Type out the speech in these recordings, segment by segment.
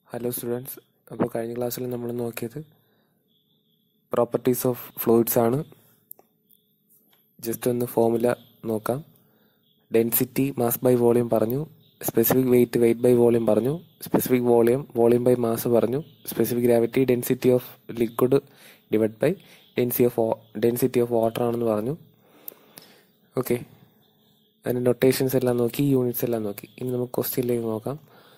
hello students അപ്പോൾ കഴിഞ്ഞ ക്ലാസ്സിൽ നമ്മൾ നോക്കിയത് പ്രോപ്പർട്ടീസ് ഓഫ് ഫ്ലൂയിഡ്സ് ആണ് ജസ്റ്റ് ഒന്ന് ഫോമുല നോക്കാം ഡെൻസിറ്റി മാസ് ബൈ വോളിയം പറഞ്ഞു specific weight weight by volume പറഞ്ഞു specific volume volume by mass പറഞ്ഞു specific gravity density of liquid divide by density of density of water ആണെന്ന് പറഞ്ഞു okay അതിൻ്റെ notations എല്ലാം നോക്കി യൂണിറ്റ്സ് എല്ലാം നോക്കി ഇനി നമുക്ക് ക്വസ്റ്റ്യനിലേക്ക് നോക്കാം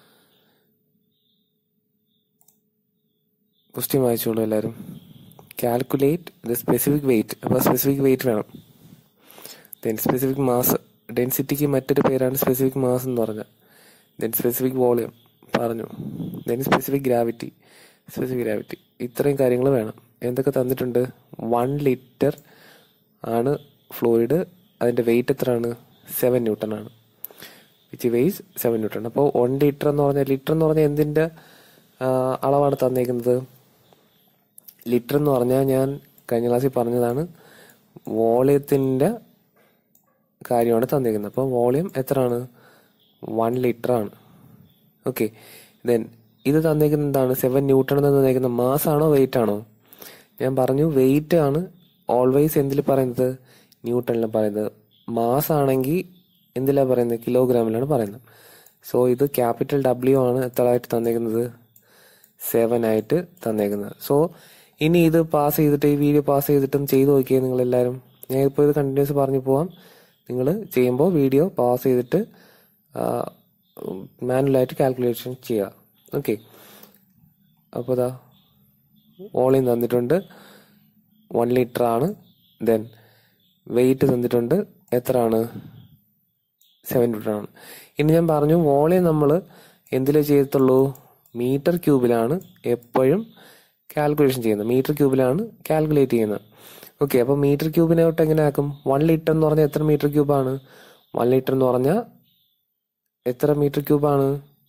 ക്വസ്റ്റ്യൻ വായിച്ചോളൂ എല്ലാവരും കാൽക്കുലേറ്റ് ദ സ്പെസിഫിക് വെയിറ്റ് അപ്പോൾ സ്പെസിഫിക് വെയിറ്റ് വേണം ദെൻ സ്പെസിഫിക് മാസ് ഡെൻസിറ്റിക്ക് മറ്റൊരു പേരാണ് സ്പെസിഫിക് മാസ് എന്ന് പറഞ്ഞാൽ ദെൻ സ്പെസിഫിക് വോളിയം പറഞ്ഞു then specific gravity specific gravity ഇത്രയും കാര്യങ്ങൾ വേണം എന്തൊക്കെ തന്നിട്ടുണ്ട് വൺ ലിറ്റർ ആണ് ഫ്ലൂയിഡ് അതിൻ്റെ വെയിറ്റ് എത്രയാണ് സെവൻ ന്യൂട്ടൺ ആണ് വിച്ച് വെയ്സ് സെവൻ ന്യൂട്ടൺ അപ്പോൾ വൺ ലിറ്റർ എന്ന് പറഞ്ഞാൽ ലിറ്റർ എന്ന് പറഞ്ഞാൽ എന്തിൻ്റെ അളവാണ് തന്നേക്കുന്നത് ലിറ്റർ എന്ന് പറഞ്ഞാൽ ഞാൻ കഴിഞ്ഞ ക്ലാസ്സിൽ പറഞ്ഞതാണ് വോളിയത്തിൻ്റെ കാര്യമാണ് തന്നേക്കുന്നത് അപ്പോൾ വോളിയം എത്രയാണ് വൺ ലിറ്റർ ആണ് ഓക്കെ ദെൻ ഇത് തന്നേക്കുന്നത് എന്താണ് സെവൻ ന്യൂട്ടൺ എന്ന് തന്നേക്കുന്നത് മാസ് ആണോ വെയിറ്റ് ആണോ ഞാൻ പറഞ്ഞു വെയിറ്റ് ആണ് ഓൾവേസ് എന്തിൽ പറയുന്നത് ന്യൂട്ടണിൽ പറയുന്നത് മാസ് ആണെങ്കിൽ എന്തിലാണ് പറയുന്നത് കിലോഗ്രാമിലാണ് പറയുന്നത് സോ ഇത് ക്യാപിറ്റൽ ഡബ്ല്യു ആണ് എത്ര ആയിട്ട് തന്നേക്കുന്നത് സെവൻ ആയിട്ട് തന്നേക്കുന്നത് സോ ഇനി ഇത് പാസ് ചെയ്തിട്ട് ഈ വീഡിയോ പാസ് ചെയ്തിട്ടും ചെയ്തു നോക്കിയേ നിങ്ങൾ എല്ലാവരും ഞാൻ ഇപ്പോൾ ഇത് കണ്ടിന്യൂസ് പറഞ്ഞു പോവാം നിങ്ങൾ ചെയ്യുമ്പോൾ വീഡിയോ പാസ് ചെയ്തിട്ട് മാനുവലായിട്ട് കാൽക്കുലേഷൻ ചെയ്യുക ഓക്കെ അപ്പോൾ ഇതാ വോളിയം തന്നിട്ടുണ്ട് വൺ ലിറ്റർ ആണ് ദെൻ വെയിറ്റ് തന്നിട്ടുണ്ട് എത്ര ആണ് സെവൻ ലിറ്റർ ആണ് ഇനി ഞാൻ പറഞ്ഞു വോളിയം നമ്മൾ എന്തിലേ ചെയ്യത്തുള്ളൂ മീറ്റർ ക്യൂബിലാണ് എപ്പോഴും കാൽക്കുലേഷൻ ചെയ്യുന്നത് മീറ്റർ ക്യൂബിലാണ് കാൽക്കുലേറ്റ് ചെയ്യുന്നത് ഓക്കെ അപ്പോൾ മീറ്റർ ക്യൂബിനോട്ട് എങ്ങനെ ആക്കും വൺ ലിറ്റർ എന്ന് പറഞ്ഞാൽ എത്ര മീറ്റർ ക്യൂബാണ് വൺ ലിറ്റർ എന്ന് പറഞ്ഞാൽ എത്ര മീറ്റർ ക്യൂബാണ്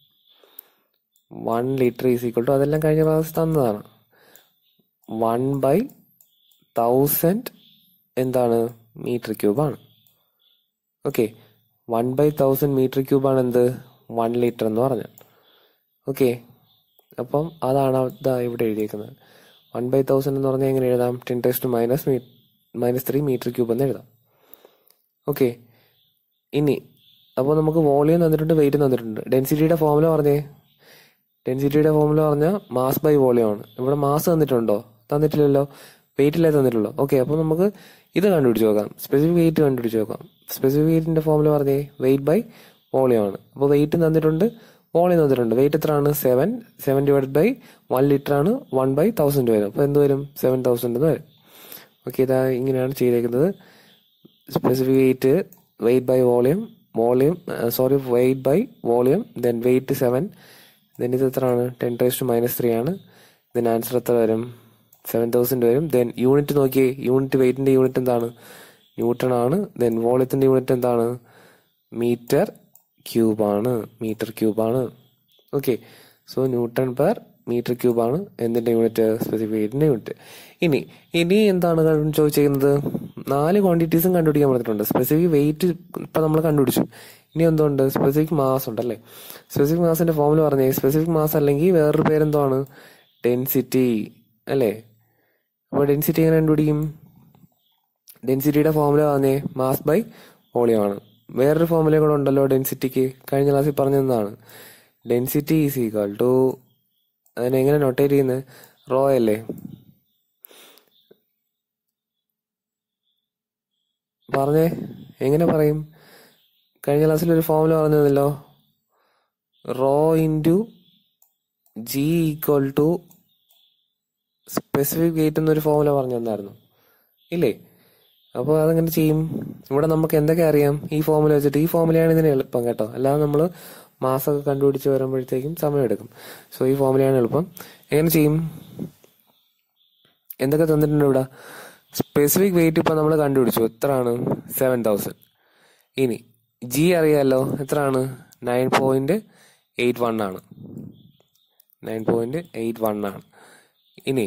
one litre is equal to അതെല്ലാം കഴിഞ്ഞ ക്ലാസ് തന്നതാണ് വൺ ബൈ തൗസൻഡ് എന്താണ് മീറ്റർ ക്യൂബാണ് okay one by thousand metre ക്യൂബാണ് എന്ത് വൺ ലിറ്റർ എന്ന് പറഞ്ഞാൽ ഓക്കെ അപ്പം അതാണ് ഇതാ ഇവിടെ എഴുതിയേക്കുന്നത് വൺ ബൈ തൗസൻഡ് എന്ന് പറഞ്ഞാൽ എങ്ങനെ എഴുതാം ten to minus minus three metre cube എന്ന് എഴുതാം ഓക്കെ ഇനി അപ്പോൾ നമുക്ക് വോളിയം തന്നിട്ടുണ്ട് വെയിറ്റ് തന്നിട്ടുണ്ട് ഡെൻസിറ്റിയുടെ ഫോമുല പറഞ്ഞേ ഡെൻസിറ്റിയുടെ ഫോമുല പറഞ്ഞാൽ മാസ് ബൈ വോളിയം ആണ് ഇവിടെ മാസ് തന്നിട്ടുണ്ടോ തന്നിട്ടില്ലല്ലോ വെയിറ്റിലേ തന്നിട്ടുള്ളൂ ഓക്കെ അപ്പോൾ നമുക്ക് ഇത് കണ്ടുപിടിച്ച് നോക്കാം സ്പെസിഫിക് വെയിറ്റ് കണ്ടുപിടിച്ച് നോക്കാം സ്പെസിഫിക് വെയിറ്റിന്റെ ഫോമുല പറഞ്ഞേ വെയിറ്റ് ബൈ വോളിയം ആണ് അപ്പോൾ വെയിറ്റ് തന്നിട്ടുണ്ട് വോളിയം തന്നിട്ടുണ്ട് വെയിറ്റ് എത്ര ആണ് seven seven divide by one litre ആണ് വൺ ബൈ തൗസൻഡ് വരും അപ്പോൾ എന്ത് വരും സെവൻ തൗസൻഡ് എന്ന് വരും ഓക്കെ ഇതാ ഇങ്ങനെയാണ് ചെയ്തേക്കുന്നത് specific weight weight by volume volume sorry weight by volume then weight seven then ഇത് എത്ര ആണ് ten times to minus three ആണ് ദെൻ ആൻസർ എത്ര വരും സെവൻ തൗസൻഡ് വരും ദെൻ യൂണിറ്റ് നോക്കിയേ യൂണിറ്റ് വെയിറ്റിന്റെ യൂണിറ്റ് എന്താണ് ന്യൂട്ടൺ ആണ് ദെൻ വോളിയത്തിന്റെ യൂണിറ്റ് എന്താണ് മീറ്റർ ക്യൂബാണ് മീറ്റർ ക്യൂബാണ് okay so newton per metre ക്യൂബാണ് എന്തിന്റെ യൂണിറ്റ് സ്പെസിഫിക് വെയിറ്റിന്റെ യൂണിറ്റ് ഇനി ഇനി എന്താണ് ചോദിച്ചിരിക്കുന്നത് നാല് ക്വാണ്ടിറ്റീസും കണ്ടുപിടിക്കാൻ പറഞ്ഞിട്ടുണ്ട് സ്പെസിഫിക് വെയിറ്റ് ഇപ്പൊ നമ്മൾ കണ്ടുപിടിച്ചു ഇനി എന്തുണ്ട് സ്പെസിഫിക് മാസ് ഉണ്ടല്ലേ സ്പെസിഫിക് മാസിന്റെ ഫോമുല പറഞ്ഞേ സ്പെസിഫിക് മാസ് അല്ലെങ്കിൽ വേറൊരു പേരെന്താണ് ഡെൻസിറ്റി അല്ലേ അപ്പോൾ ഡെൻസിറ്റി എങ്ങനെ കണ്ടുപിടിക്കും ഡെൻസിറ്റിയുടെ ഫോമുല പറഞ്ഞേ മാസ് ബൈ വോളിയം ആണ് വേറൊരു ഫോമുല കൂടെ ഉണ്ടല്ലോ ഡെൻസിറ്റിക്ക് കഴിഞ്ഞ ക്ലാസ്സിൽ പറഞ്ഞതാണ് ഡെൻസിറ്റി ഈസ് ഈക്വൽ ടു അതിനെ എങ്ങനെ നൊട്ടേറ്റ് ചെയ്യുന്നത് റോ അല്ലേ പറഞ്ഞേ എങ്ങനെ പറയും കഴിഞ്ഞ ക്ലാസ്സിൽ ഒരു ഫോമുല പറഞ്ഞതല്ലോ rho into G equal to specific weight എന്നൊരു ഫോമുല പറഞ്ഞു തന്നായിരുന്നു ഇല്ലേ അപ്പോൾ അതെങ്ങനെ ചെയ്യും ഇവിടെ നമുക്ക് എന്തൊക്കെ അറിയാം ഈ ഫോമുല വെച്ചിട്ട് ഈ ഫോമുലയാണ് ഇതിന് എളുപ്പം കേട്ടോ അല്ലാതെ നമ്മൾ മാസമൊക്കെ കണ്ടുപിടിച്ച് വരുമ്പോഴത്തേക്കും സമയമെടുക്കും സോ ഈ ഫോമുലയാണ് എളുപ്പം എങ്ങനെ ചെയ്യും എന്തൊക്കെ തന്നിട്ടുണ്ട് ഇവിടെ സ്പെസിഫിക് വെയിറ്റ് ഇപ്പം നമ്മൾ കണ്ടുപിടിച്ചു എത്രയാണ് സെവൻ തൗസൻഡ് ഇനി ജി അറിയാമല്ലോ എത്രയാണ് നയൻ പോയിന്റ് എയ്റ്റ് വൺ ആണ് നയൻ പോയിന്റ് എയ്റ്റ് വൺ ആണ് ഇനി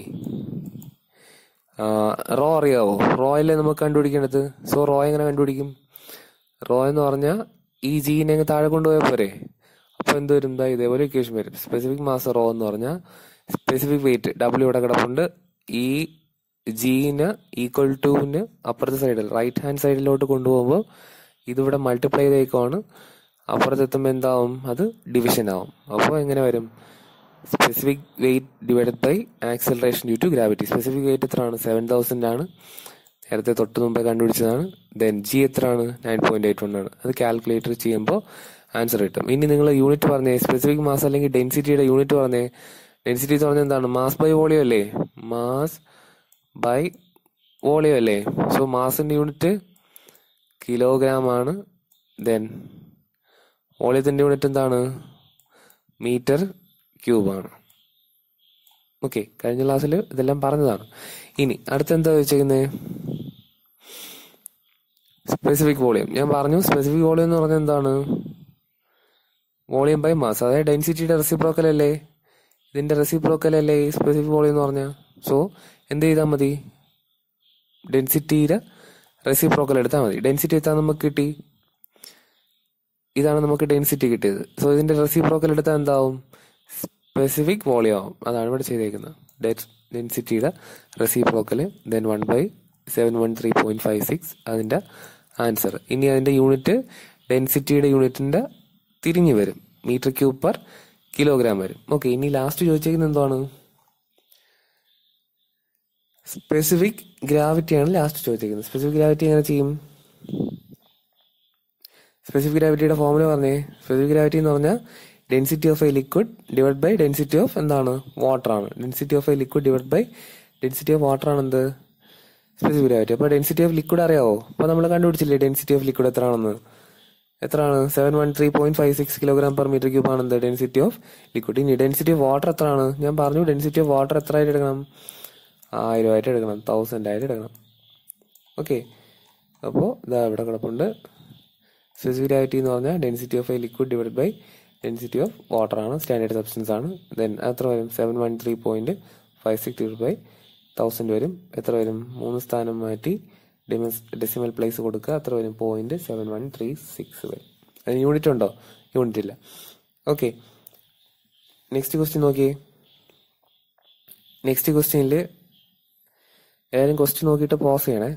റോ അറിയാവോ റോയിലെ നമുക്ക് കണ്ടുപിടിക്കേണ്ടത് സോ റോ എങ്ങനെ കണ്ടുപിടിക്കും റോ എന്ന് പറഞ്ഞാൽ ഈ ജീനെ താഴെ കൊണ്ടുപോയാൽ പോരെ അപ്പോൾ എന്ത് വരും ദാ ഇതേപോലെ ഇക്വേഷൻ വരും സ്പെസിഫിക് മാസ് റോ എന്ന് പറഞ്ഞാൽ സ്പെസിഫിക് വെയിറ്റ് ഡബ്ല്യു ഇവിടെ കിടപ്പുണ്ട് ഈ ജീന് ഈക്വൽ ടുവിന് അപ്പുറത്തെ സൈഡിൽ റൈറ്റ് ഹാൻഡ് സൈഡിലോട്ട് കൊണ്ടുപോകുമ്പോൾ ഇതിവിടെ മൾട്ടിപ്ലൈ ചെയ്തേക്കുവാണ് അപ്പുറത്തെത്തുമ്പോൾ എന്താവും അത് ഡിവിഷൻ ആവും അപ്പോൾ എങ്ങനെ വരും specific weight divided by acceleration due to gravity specific weight എത്രയാണ് സെവൻ തൗസൻഡ് ആണ് നേരത്തെ തൊട്ട് മുമ്പേ കണ്ടുപിടിച്ചതാണ് ദെൻ ജി എത്രയാണ് നയൻ പോയിന്റ് എയ്റ്റ് വൺ ആണ് അത് കാൽക്കുലേറ്റർ ചെയ്യുമ്പോൾ ആൻസർ കിട്ടും ഇനി നിങ്ങൾ യൂണിറ്റ് പറഞ്ഞേ സ്പെസിഫിക് മാസ് അല്ലെങ്കിൽ ഡെൻസിറ്റിയുടെ യൂണിറ്റ് പറഞ്ഞേ ഡെൻസിറ്റി എന്ന് പറഞ്ഞാൽ എന്താണ് മാസ് ബൈ വോളിയം അല്ലേ മാസ് ബൈ വോളിയം അല്ലേ സോ മാസിന്റെ യൂണിറ്റ് കിലോഗ്രാം ആണ് ദെൻ വോളിയത്തിന്റെ യൂണിറ്റ് എന്താണ് മീറ്റർ ക്യൂബ് ആണ് ഓക്കെ കഴിഞ്ഞ ക്ലാസ്സിൽ ഇതെല്ലാം പറഞ്ഞതാണ് ഇനി അടുത്ത എന്താ വെച്ചേക്കുന്നത് സ്പെസിഫിക് വോളിയം ഞാൻ പറഞ്ഞു സ്പെസിഫിക് വോളിയം എന്ന് പറഞ്ഞാൽ എന്താണ് വോളിയം ബൈ മാസ് അതായത് ഡെൻസിറ്റിയുടെ റെസിപ്രോക്കൽ അല്ലേ ഇതിന്റെ റെസിപ്രോക്കൽ അല്ലേ ഈ സ്പെസിഫിക് വോളിയം എന്ന് പറഞ്ഞാൽ സോ എന്ത് ചെയ്താൽ മതി ഡെൻസിറ്റിയുടെ റെസിപ്രോക്കൽ എടുത്താൽ മതി ഡെൻസിറ്റി എത്താൻ നമുക്ക് കിട്ടി ഇതാണ് നമുക്ക് ഡെൻസിറ്റി കിട്ടിയത് സോ ഇതിന്റെ റെസിപ്രോക്കൽ എടുത്താൽ എന്താവും സ്പെസിഫിക് വോളിയം ആവും അതാണ് ഇവിടെ ചെയ്തേക്കുന്നത് ഡെൻസിറ്റിയുടെ reciprocal then one by seven one three point five six അതിന്റെ ആൻസർ ഇനി അതിന്റെ യൂണിറ്റ് ഡെൻസിറ്റിയുടെ യൂണിറ്റിന്റെ തിരിഞ്ഞു വരും മീറ്റർ ക്യൂബ് പെർ കിലോഗ്രാം വരും ഓക്കെ ഇനി ലാസ്റ്റ് ചോദിച്ചേക്കുന്നത് എന്താണ് സ്പെസിഫിക് ഗ്രാവിറ്റിയാണ് ലാസ്റ്റ് ചോദിച്ചിരിക്കുന്നത് സ്പെസിഫിക് ഗ്രാവിറ്റി എങ്ങനെ ചെയ്യും സ്പെസിഫിക് ഗ്രാവിറ്റിയുടെ ഫോർമുല പറഞ്ഞേ സ്പെസിഫിക് ഗ്രാവിറ്റി എന്ന് പറഞ്ഞാൽ density of a liquid divide by density of എന്താണ് വാട്ടർ ആണ് density of a liquid divide by density of water ആണ് എന്ത് സ്പെസിഫിക് ഗ്രാവിറ്റി അപ്പോൾ ഡെൻസിറ്റി ഓഫ് ലിക്വിഡ് അറിയാവോ അപ്പോൾ നമ്മൾ കണ്ടുപിടിച്ചില്ലേ ഡെൻസിറ്റി ഓഫ് ലിക്വിഡ് എത്രയാണെന്ന് എത്രയാണ് seven one three point five six kilogram per metre cube ആണ് എന്ത് ഡെൻസിറ്റി ഓഫ് ലിക്വിഡ് ഇനി ഡെൻസിറ്റി ഓഫ് വാട്ടർ എത്രയാണ് ഞാൻ പറഞ്ഞു ഡെൻസിറ്റി ഓഫ് വാട്ടർ എത്ര ആയിട്ട് എടുക്കണം ആയിരം ആയിട്ട് എടുക്കണം തൗസൻഡ് ആയിട്ട് എടുക്കണം ഓക്കെ അപ്പോൾ ഇതാ ഇവിടെ കിടപ്പുണ്ട് സ്പെസിഫിക് ഗ്രാവിറ്റി എന്ന് പറഞ്ഞാൽ density of a liquid divide by density of water ആണ് സ്റ്റാൻഡേർഡ് സബ്സ്റ്റൻസ് ആണ് ദെൻ എത്ര വരും seven one three point five six divide by thousand വരും എത്ര വരും മൂന്ന് സ്ഥാനം മാറ്റി ഡെസിമൽ പ്ലേസ് കൊടുക്കുക എത്ര വരും point seven one three six വരും അതിന് യൂണിറ്റ് ഉണ്ടോ യൂണിറ്റ് ഇല്ല ഓക്കെ നെക്സ്റ്റ് ക്വസ്റ്റ്യൻ നോക്കിയേ നെക്സ്റ്റ് ക്വസ്റ്റ്യനിൽ ഏതായാലും ക്വസ്റ്റ്യൻ നോക്കിയിട്ട് പോസ് ചെയ്യണേ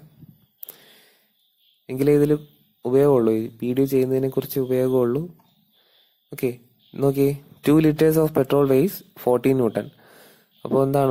എങ്കിലേ ഇതിൽ ഉപയോഗമുള്ളൂ ഈ വീഡിയോ ചെയ്യുന്നതിനെ കുറിച്ച് ഉപയോഗമുള്ളൂ ഓക്കെ നോക്കിയേ two litres of petrol weighs fourteen newton അപ്പോൾ എന്താണ്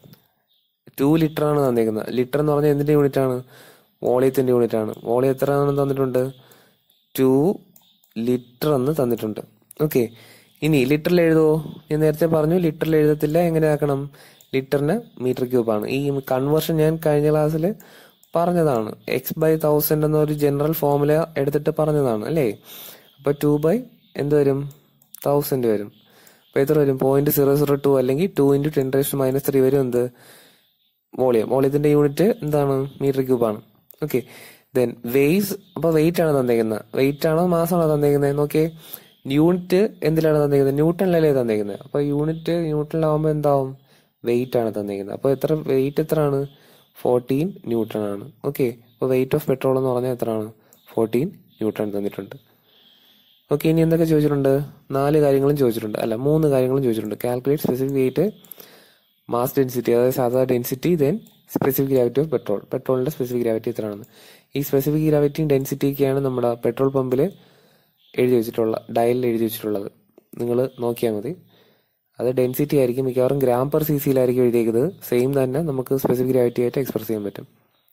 ടു ലിറ്റർ ആണ് തന്നിരിക്കുന്നത് ലിറ്റർ എന്ന് പറഞ്ഞാൽ എന്തിന്റെ യൂണിറ്റ് ആണ് വോളിയത്തിന്റെ യൂണിറ്റ് ആണ് വോളിയം എത്ര ആണെന്ന് തന്നിട്ടുണ്ട് ടു ലിറ്റർ എന്ന് തന്നിട്ടുണ്ട് ഓക്കെ ഇനി ലിറ്ററിൽ എഴുതുമോ ഞാൻ നേരത്തെ പറഞ്ഞു ലിറ്ററിൽ എഴുതത്തില്ല എങ്ങനെ ആക്കണം ലിറ്ററിന് മീറ്റർ ക്യൂബ് ആണ് ഈ കൺവേർഷൻ ഞാൻ കഴിഞ്ഞ ക്ലാസ്സിൽ പറഞ്ഞതാണ് എക്സ് ബൈ തൗസൻഡ് എന്നൊരു ജനറൽ ഫോർമുല എടുത്തിട്ട് പറഞ്ഞതാണ് അല്ലേ അപ്പൊ ടു ബൈ എന്ത് വരും തൗസൻഡ് വരും അപ്പൊ എത്ര വരും പോയിന്റ് സീറോ സീറോ ടു അല്ലെങ്കിൽ two into ten raised minus three വരും എന്ത് വോളിയം വോളിയത്തിന്റെ യൂണിറ്റ് എന്താണ് മീറ്റർ ക്യൂബ് ആണ് ഓക്കെ ദെൻ വെയ്സ് അപ്പൊ വെയിറ്റ് ആണ് തന്നേക്കുന്നത് വെയിറ്റ് ആണോ മാസ് ആണോ തന്നേക്കുന്നത് നോക്കിയേ യൂണിറ്റ് എന്തിലാണ് തന്നേക്കുന്നത് ന്യൂട്ടണിലല്ലേ തന്നേക്കുന്നത് അപ്പൊ യൂണിറ്റ് ന്യൂട്ടണിലാവുമ്പോൾ എന്താവും വെയിറ്റ് ആണ് തന്നേക്കുന്നത് അപ്പൊ എത്ര വെയിറ്റ് എത്ര ആണ് ഫോർട്ടീൻ ന്യൂട്ടൺ ആണ് ഓക്കെ അപ്പൊ വെയിറ്റ് ഓഫ് പെട്രോൾ എന്ന് പറഞ്ഞാൽ എത്രയാണ് ഫോർട്ടീൻ ന്യൂട്ടൺ തന്നിട്ടുണ്ട് ഓക്കെ ഇനി എന്തൊക്കെ ചോദിച്ചിട്ടുണ്ട് നാല് കാര്യങ്ങളും ചോദിച്ചിട്ടുണ്ട് അല്ല മൂന്ന് കാര്യങ്ങളും ചോദിച്ചിട്ടുണ്ട് calculate specific weight mass density അതായത് സാധാ density then specific gravity of petrol പെട്രോളിന്റെ സ്പെസിഫിക് ഗ്രാവിറ്റി എത്രയാണെന്ന് ഈ സ്പെസിഫിക് ഗ്രാവിറ്റിയും ഡെൻസിറ്റിയൊക്കെയാണ് നമ്മുടെ പെട്രോൾ പമ്പിൽ എഴുതി വെച്ചിട്ടുള്ള ഡയലിൽ എഴുതി വെച്ചിട്ടുള്ളത് നിങ്ങൾ നോക്കിയാൽ മതി അത് ഡെൻസിറ്റി ആയിരിക്കും മിക്കവാറും ഗ്രാം പെർ സി സിയിലായിരിക്കും എഴുതിയേക്കുന്നത് സെയിം തന്നെ നമുക്ക് സ്പെസിഫിക് ഗ്രാവിറ്റി ആയിട്ട് എക്സ്പ്രസ് ചെയ്യാൻ പറ്റും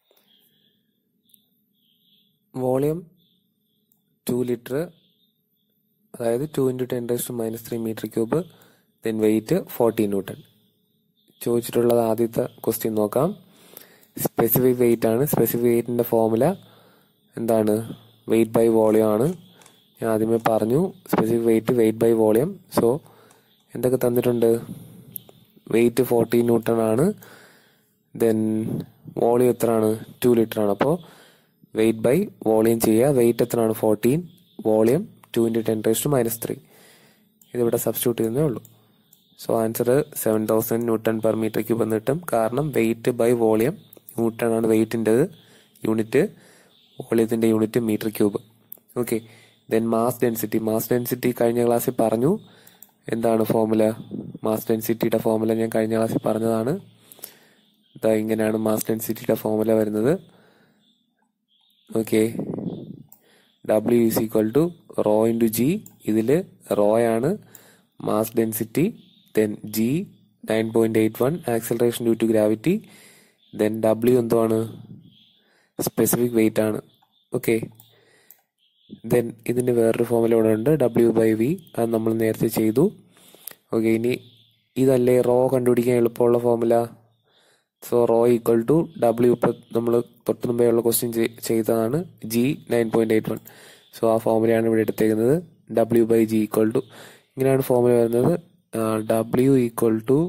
വോളിയം ടു ലിറ്റർ അതായത് two into ten to minus three metre cube then weight fourteen newton ചോദിച്ചിട്ടുള്ളത് ആദ്യത്തെ ക്വസ്റ്റ്യൻ നോക്കാം സ്പെസിഫിക് വെയിറ്റ് ആണ് സ്പെസിഫിക് വെയിറ്റിന്റെ ഫോർമുല എന്താണ് വെയിറ്റ് ബൈ വോളിയം ആണ് ഞാൻ ആദ്യമേ പറഞ്ഞു specific weight weight by volume so എന്തൊക്കെ തന്നിട്ടുണ്ട് വെയിറ്റ് ഫോർട്ടീൻ ന്യൂട്ടൺ ആണ് ദെൻ വോളിയം എത്രയാണ് ടു ലിറ്റർ ആണ് അപ്പോൾ വെയിറ്റ് ബൈ വോളിയം ചെയ്യുക വെയിറ്റ് എത്രയാണ് fourteen volume two into ten raise to minus three ഇതിവിടെ സബ്സ്റ്റിറ്റ്യൂട്ട് ചെയ്യുന്നേ ഉള്ളൂ so answer seven thousand newton per metre cube എന്ന് കിട്ടും കാരണം വെയിറ്റ് ബൈ വോളിയം ന്യൂട്ടൺ ആണ് വെയിറ്റിൻ്റെത് യൂണിറ്റ് വോളിയത്തിൻ്റെ unit metre cube okay then mass density mass density കഴിഞ്ഞ ക്ലാസ്സിൽ പറഞ്ഞു എന്താണ് ഫോർമുല മാസ് ഡെൻസിറ്റിയുടെ ഫോർമുല ഞാൻ കഴിഞ്ഞ ക്ലാസ്സിൽ പറഞ്ഞതാണ് ഇതാ ഇങ്ങനെയാണ് മാസ് ഡെൻസിറ്റിയുടെ ഫോർമുല വരുന്നത് okay W is equal to rho into G ഇതിൽ റോ ആണ് mass density then G nine point eight one acceleration due to gravity then W എന്തുവാണ് സ്പെസിഫിക് വെയിറ്റ് ആണ് ഓക്കെ ദെൻ ഇതിന്റെ വേറൊരു ഫോമുല ഇവിടെ ഉണ്ട് ഡബ്ല്യു ബൈ വി അത് നമ്മൾ നേരത്തെ ചെയ്തു ഓക്കെ ഇനി ഇതല്ലേ റോ കണ്ടുപിടിക്കാൻ എളുപ്പമുള്ള formula so rho equal to W ഇപ്പം നമ്മൾ തൊട്ട് മുമ്പേ ഉള്ള ക്വസ്റ്റ്യൻ ചെയ്തതാണ് G nine point eight one so ആ ഫോമുലയാണ് ഇവിടെ എടുത്തേക്കുന്നത് W by G equal to ഇങ്ങനെയാണ് ഫോമുല വരുന്നത് W equal to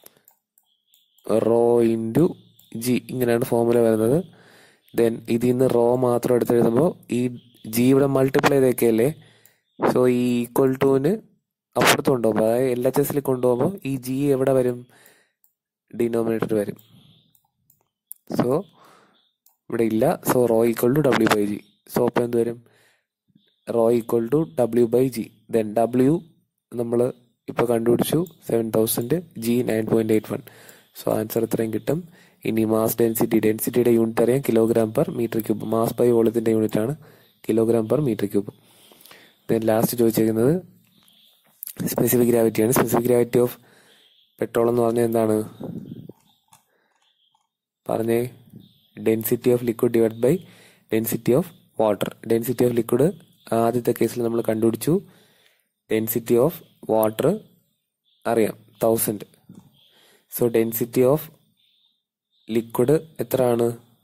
rho into G ഇങ്ങനെയാണ് ഫോമുല വരുന്നത് ദെൻ ഇതിൽ നിന്ന് റോ മാത്രം എടുത്തെഴുതുമ്പോൾ ഈ ജി ഇവിടെ മൾട്ടിപ്ലൈ ചെയ്തേക്കല്ലേ സോ ഈ ഈക്വൽ ടുവിന് അപ്പുറത്ത് കൊണ്ടുപോകുമ്പോൾ അതായത് എൽ എച്ച് എസിൽ കൊണ്ടുപോകുമ്പോൾ ഈ ജി എവിടെ വരും ഡിനോമിനേറ്റർ വരും സോ ഇവിടെ ഇല്ല so rho equal to W by G so അപ്പോൾ എന്ത് വരും rho equal to W by G then W നമ്മൾ ഇപ്പോൾ കണ്ടുപിടിച്ചു seven thousand G nine point eight one so answer ഇത്രയും കിട്ടും ഇനി മാസ് ഡെൻസിറ്റി ഡെൻസിറ്റിയുടെ യൂണിറ്റ് അറിയാം kilogram per metre cube mass by വോളിയത്തിന്റെ യൂണിറ്റ് ആണ് kilogram per metre cube then last ചോദിച്ചിരിക്കുന്നത് സ്പെസിഫിക് ഗ്രാവിറ്റിയാണ് സ്പെസിഫിക് ഗ്രാവിറ്റി ഓഫ് പെട്രോൾ എന്ന് പറഞ്ഞാൽ എന്താണ് പറഞ്ഞേ density of liquid divide by density of water density of liquid ആദ്യത്തെ കേസിൽ നമ്മൾ കണ്ടുപിടിച്ചു ഡെൻസിറ്റി ഓഫ് വാട്ടർ അറിയാം thousand so density of liquid എത്രയാണ്